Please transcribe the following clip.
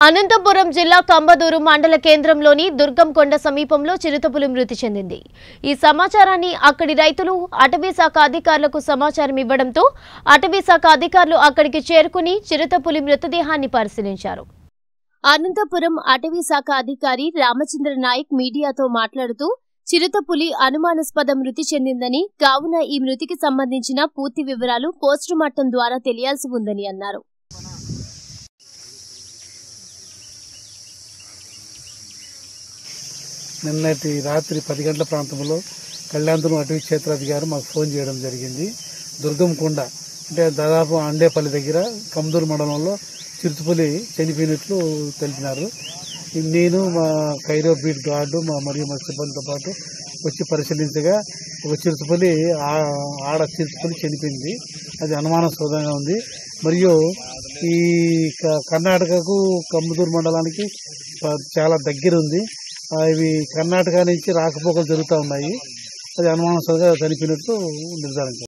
అనంతపురం జిల్లా కంబదూరు మండల కేంద్రంలోని దుర్గంకొండ సమీపంలో చిరుతపులి మృతి చెందింది ఈ సమాచారాన్ని అక్కడి రైతులు అటవీ శాఖ అధికారులకు సమాచారం ఇవ్వడంతో అటవీ శాఖ అధికారులు అక్కడికి చేరుకుని చిరుతపులి మృతదేహాన్ని పరిశీలించారు అనంతపురం అటవీ శాఖ అధికారి రామచంద్ర నాయక్ మీడియాతో మాట్లాడుతూ చిరుతపులి అనుమానాస్పద మృతి చెందిందని కావున ఈ మృతికి సంబంధించిన పూర్తి వివరాలు పోస్టుమార్టం ద్వారా తెలియాల్సి ఉందని అన్నారు నిన్నటి రాత్రి పది గంటల ప్రాంతంలో కళ్యాణపురం అటవీ క్షేత్రాధికారి మాకు ఫోన్ చేయడం జరిగింది దుర్గం కొండ అంటే దాదాపు అండేపల్లి దగ్గర కమదూరు మండలంలో చిరుతుపులి చనిపోయినట్లు తెలిపినారు నేను మా కైరో బీట్ గార్డు మా మరియు మా సిబ్బందితో పాటు వచ్చి పరిశీలించగా ఒక చిరుతుపులి ఆ- ఆడ చిరుతుపులి చనిపోయింది అది అనుమానాస్పదంగా ఉంది మరియు ఈ క- కర్ణాటకకు కమ్మదూరు మండలానికి ప- చాలా దగ్గర ఉంది ఆ, ఇవి కర్ణాటక నుంచి రాకపోకలు జరుగుతూ ఉన్నాయి అది అనుమానాస్పదంగా చనిపోయినట్టు నిర్ధారించారు